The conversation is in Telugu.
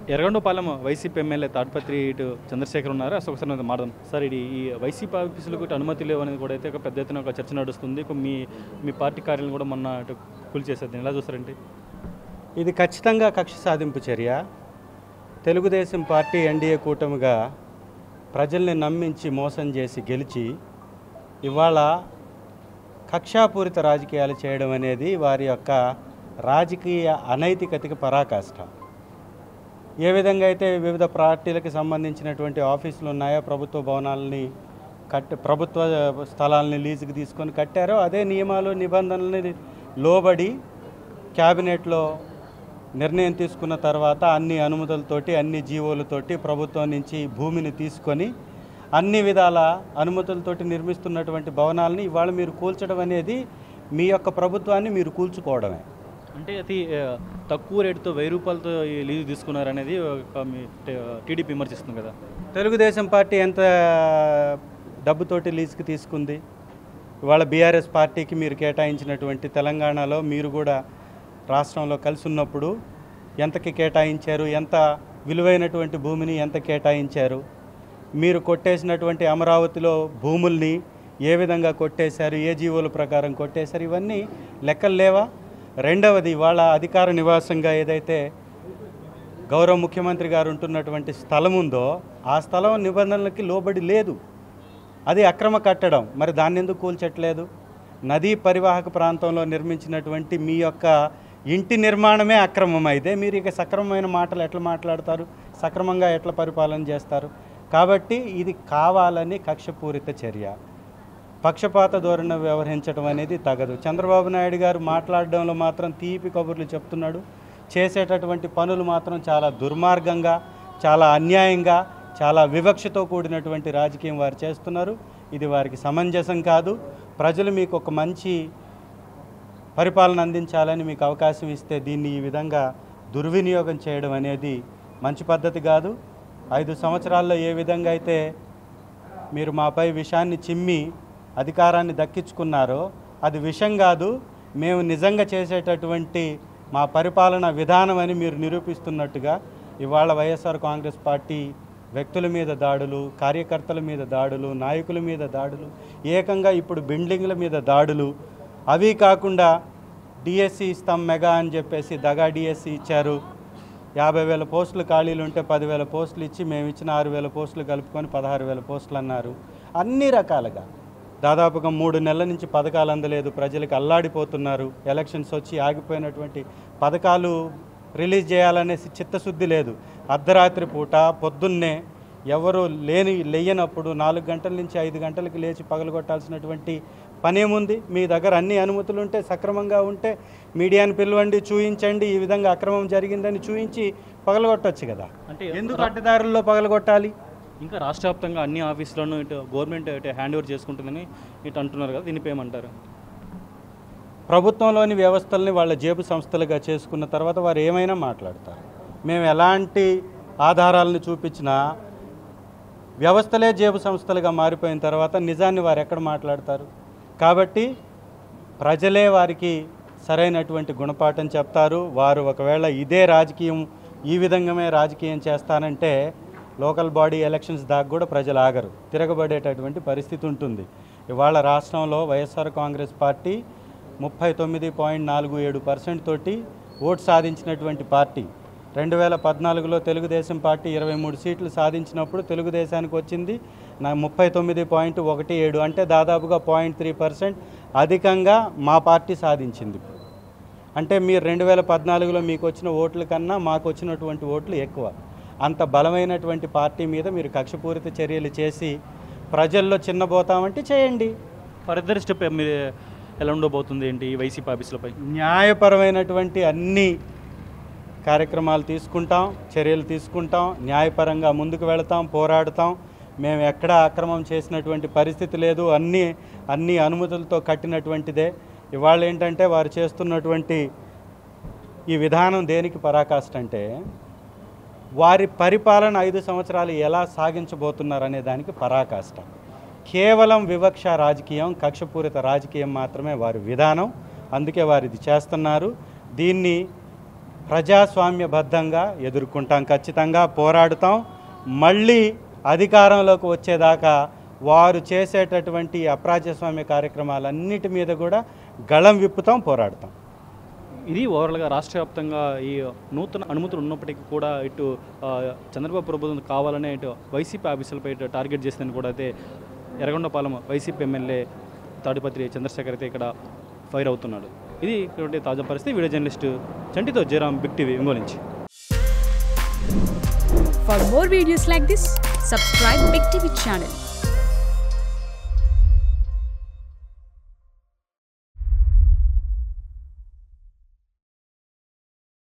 ఎర్రగొండపాలెం వైసీపీ ఎమ్మెల్యే తాడిపత్రి ఇటు చంద్రశేఖర్ ఉన్నారు అసలు ఒకసారి మనం మాట్లాడదాం సార్ ఇది ఈ వైసీపీ ఆఫీసులకు ఇటు అనుమతి లేవు అనేది కూడా అయితే ఒక పెద్ద ఎత్తున ఒక చర్చ నడుస్తుంది ఇక మీ మీ పార్టీ కార్యాలయం కూడా మొన్న ఇటు కూల్చేసేది ఎలా చూస్తారంటే ఇది ఖచ్చితంగా కక్ష సాధింపు చర్య తెలుగుదేశం పార్టీ ఎన్డీఏ కూటమిగా ప్రజల్ని నమ్మించి మోసం చేసి గెలిచి ఇవాళ కక్షాపూరిత రాజకీయాలు చేయడం అనేది వారి యొక్క రాజకీయ అనైతికతకి పరాకాష్ట ఏ విధంగా అయితే వివిధ పార్టీలకు సంబంధించినటువంటి ఆఫీసులు ఉన్నాయో ప్రభుత్వ భవనాలని కట్టి ప్రభుత్వ స్థలాలని లీజుకి తీసుకొని కట్టారో అదే నియమాలు నిబంధనలని లోబడి క్యాబినెట్లో నిర్ణయం తీసుకున్న తర్వాత అన్ని అనుమతులతోటి అన్ని జీవోలతోటి ప్రభుత్వం నుంచి భూమిని తీసుకొని అన్ని విధాల అనుమతులతోటి నిర్మిస్తున్నటువంటి భవనాలని ఇవాళ మీరు కూల్చడం అనేది మీ యొక్క ప్రభుత్వాన్ని మీరు కూల్చుకోవడమే అంటే అతి ఆ, తక్కువ రేటుతో వెయ్యి రూపాయలతో ఈ లీజు తీసుకున్నారు అనేది ఒక మీ టీడీపీ విమర్శిస్తుంది కదా తెలుగుదేశం పార్టీ ఎంత డబ్బుతోటి లీజుకి తీసుకుంది ఇవాళ బీఆర్ఎస్ పార్టీకి మీరు కేటాయించినటువంటి తెలంగాణలో మీరు కూడా రాష్ట్రంలో కలిసి ఉన్నప్పుడు ఎంతకి కేటాయించారు ఎంత విలువైనటువంటి భూమిని ఎంత కేటాయించారు మీరు కొట్టేసినటువంటి అమరావతిలో భూముల్ని ఏ విధంగా కొట్టేశారు ఏ జీవోల ప్రకారం కొట్టేశారు ఇవన్నీ లెక్కలు లేవా రెండవది వాళ్ళ అధికార నివాసంగా ఏదైతే గౌరవ ముఖ్యమంత్రి గారు ఉంటున్నటువంటి స్థలం ఉందో ఆ స్థలం నిబంధనలకి లోబడి లేదు అది అక్రమ కట్టడం మరి దాన్ని ఎందుకు కూల్చట్లేదు నదీ పరివాహక ప్రాంతంలో నిర్మించినటువంటి మీ యొక్క ఇంటి నిర్మాణమే అక్రమం అయితే మీరు ఇక సక్రమమైన మాటలు ఎట్లా మాట్లాడతారు సక్రమంగా ఎట్లా పరిపాలన చేస్తారు కాబట్టి ఇది కావాలని కక్షపూరిత చర్య పక్షపాత ధోరణ వ్యవహరించడం అనేది తగదు చంద్రబాబు నాయుడు గారు మాట్లాడడంలో మాత్రం తీపి కబుర్లు చెప్తున్నాడు చేసేటటువంటి పనులు మాత్రం చాలా దుర్మార్గంగా చాలా అన్యాయంగా చాలా వివక్షతో కూడినటువంటి రాజకీయం వారు చేస్తున్నారు ఇది వారికి సమంజసం కాదు ప్రజలు మీకు ఒక మంచి పరిపాలన అందించాలని మీకు అవకాశం ఇస్తే దీన్ని ఈ విధంగా దుర్వినియోగం చేయడం అనేది మంచి పద్ధతి కాదు ఐదు సంవత్సరాల్లో ఏ విధంగా అయితే మీరు మాపై విషాన్ని చిమ్మి అధికారాన్ని దక్కించుకున్నారో అది విషం కాదు మేము నిజంగా చేసేటటువంటి మా పరిపాలన విధానం అని మీరు నిరూపిస్తున్నట్టుగా ఇవాళ వైఎస్ఆర్ కాంగ్రెస్ పార్టీ వ్యక్తుల మీద దాడులు కార్యకర్తల మీద దాడులు నాయకుల మీద దాడులు ఏకంగా ఇప్పుడు బిల్డింగ్ల మీద దాడులు అవి కాకుండా డిఎస్సి ఇస్తాం మెగా అని చెప్పేసి దగా డిఎస్సి ఇచ్చారు యాభై వేల పోస్టులు ఖాళీలు ఉంటే పదివేల పోస్టులు ఇచ్చి మేము ఇచ్చిన ఆరు వేల పోస్టులు కలుపుకొని పదహారు వేల పోస్టులు అన్నారు అన్ని రకాలుగా దాదాపుగా మూడు నెలల నుంచి పథకాలు అందలేదు ప్రజలకు అల్లాడిపోతున్నారు ఎలక్షన్స్ వచ్చి ఆగిపోయినటువంటి పథకాలు రిలీజ్ చేయాలనే చిత్తశుద్ధి లేదు అర్ధరాత్రి పూట పొద్దున్నే ఎవరు లేని లేయనప్పుడు నాలుగు గంటల నుంచి ఐదు గంటలకు లేచి పగలగొట్టాల్సినటువంటి పనేముంది మీ దగ్గర అన్ని అనుమతులు ఉంటే సక్రమంగా ఉంటే మీడియాని పిలవండి చూయించండి ఈ విధంగా అక్రమం జరిగిందని చూయించి పగలగొట్టొచ్చు కదా అంటే ఎందుకు అడ్డదారుల్లో పగలగొట్టాలి ఇంకా రాష్ట్ర వ్యాప్తంగా అన్ని ఆఫీసులను ఇటు గవర్నమెంట్ ఇటు హ్యాండ్ ఓవర్ చేసుకుంటుందని ఇటు అంటున్నారు కదా దీనిపై ఏమంటారు ప్రభుత్వంలోని వ్యవస్థల్ని వాళ్ళ జేబు సంస్థలుగా చేసుకున్న తర్వాత వారు ఏమైనా మాట్లాడతారు మేము ఎలాంటి ఆధారాలను చూపించినా వ్యవస్థలే జేబు సంస్థలుగా మారిపోయిన తర్వాత నిజాన్ని వారు ఎక్కడ మాట్లాడతారు కాబట్టి ప్రజలే వారికి సరైనటువంటి గుణపాఠం చెప్తారు వారు ఒకవేళ ఇదే రాజకీయం ఈ విధంగానే రాజకీయం చేస్తానంటే లోకల్ బాడీ ఎలక్షన్స్ దాకా కూడా ప్రజలు ఆగరు తిరగబడేటటువంటి పరిస్థితి ఉంటుంది ఇవాళ రాష్ట్రంలో వైఎస్ఆర్ కాంగ్రెస్ పార్టీ ముప్పై తొమ్మిది పాయింట్ నాలుగు ఏడు పర్సెంట్ తోటి ఓటు సాధించినటువంటి పార్టీ రెండు వేల పద్నాలుగులో తెలుగుదేశం పార్టీ ఇరవై మూడు సీట్లు సాధించినప్పుడు తెలుగుదేశానికి వచ్చింది నా ముప్పై తొమ్మిది పాయింట్ ఒకటి ఏడు అంటే దాదాపుగా పాయింట్ త్రీ పర్సెంట్ అధికంగా మా పార్టీ సాధించింది అంటే మీరు రెండు వేల పద్నాలుగులో మీకు వచ్చిన ఓట్ల కన్నా మాకు వచ్చినటువంటి ఓట్లు ఎక్కువ అంత బలమైనటువంటి పార్టీ మీద మీరు కక్షపూరిత చర్యలు చేసి ప్రజల్లో చిన్నబోతామంటే చేయండి ఫర్దర్ స్టెప్ మీరు ఎలా ఉండబోతుంది ఏంటి ఈ వైసీపీ ఆఫీసులపై న్యాయపరమైనటువంటి అన్ని కార్యక్రమాలు తీసుకుంటాం చర్యలు తీసుకుంటాం న్యాయపరంగా ముందుకు వెళతాం పోరాడతాం మేము ఎక్కడ అక్రమం చేసినటువంటి పరిస్థితి లేదు అన్ని అన్ని అనుమతులతో కట్టినటువంటిదే ఇవాళ ఏంటంటే వారు చేస్తున్నటువంటి ఈ విధానం దేనికి పరాకాష్ట అంటే వారి పరిపాలన ఐదు సంవత్సరాలు ఎలా సాగించబోతున్నారనే దానికి పరాకాష్ట కేవలం వివక్ష రాజకీయం కక్షపూరిత రాజకీయం మాత్రమే వారి విధానం అందుకే వారు ఇది చేస్తున్నారు దీన్ని ప్రజాస్వామ్యబద్ధంగా ఎదుర్కొంటాం ఖచ్చితంగా పోరాడుతాం మళ్ళీ అధికారంలోకి వచ్చేదాకా వారు చేసేటటువంటి అప్రాజస్వామ్య కార్యక్రమాలన్నిటి మీద కూడా గళం విప్పుతాం పోరాడతాం ఇది ఓవరాల్గా రాష్ట్ర వ్యాప్తంగా ఈ నూతన అనుమతులు ఉన్నప్పటికీ కూడా ఇటు ఆ, చంద్రబాబు ప్రభుత్వం కావాలనే ఇటు వైసీపీ ఆఫీసులపై ఇటు టార్గెట్ చేసిందని కూడా అయితే ఎర్రగొండపాలెం వైసీపీ ఎమ్మెల్యే తాడిపత్రి చంద్రశేఖర్ అయితే ఇక్కడ ఫైర్ అవుతున్నాడు ఇది ఇక్కడ తాజా పరిస్థితి వీడియో జర్నలిస్ట్ చంటితో జయరాం బిగ్ టీవీ ఒంగోలు నుంచి For more videos like this, subscribe Big TV channel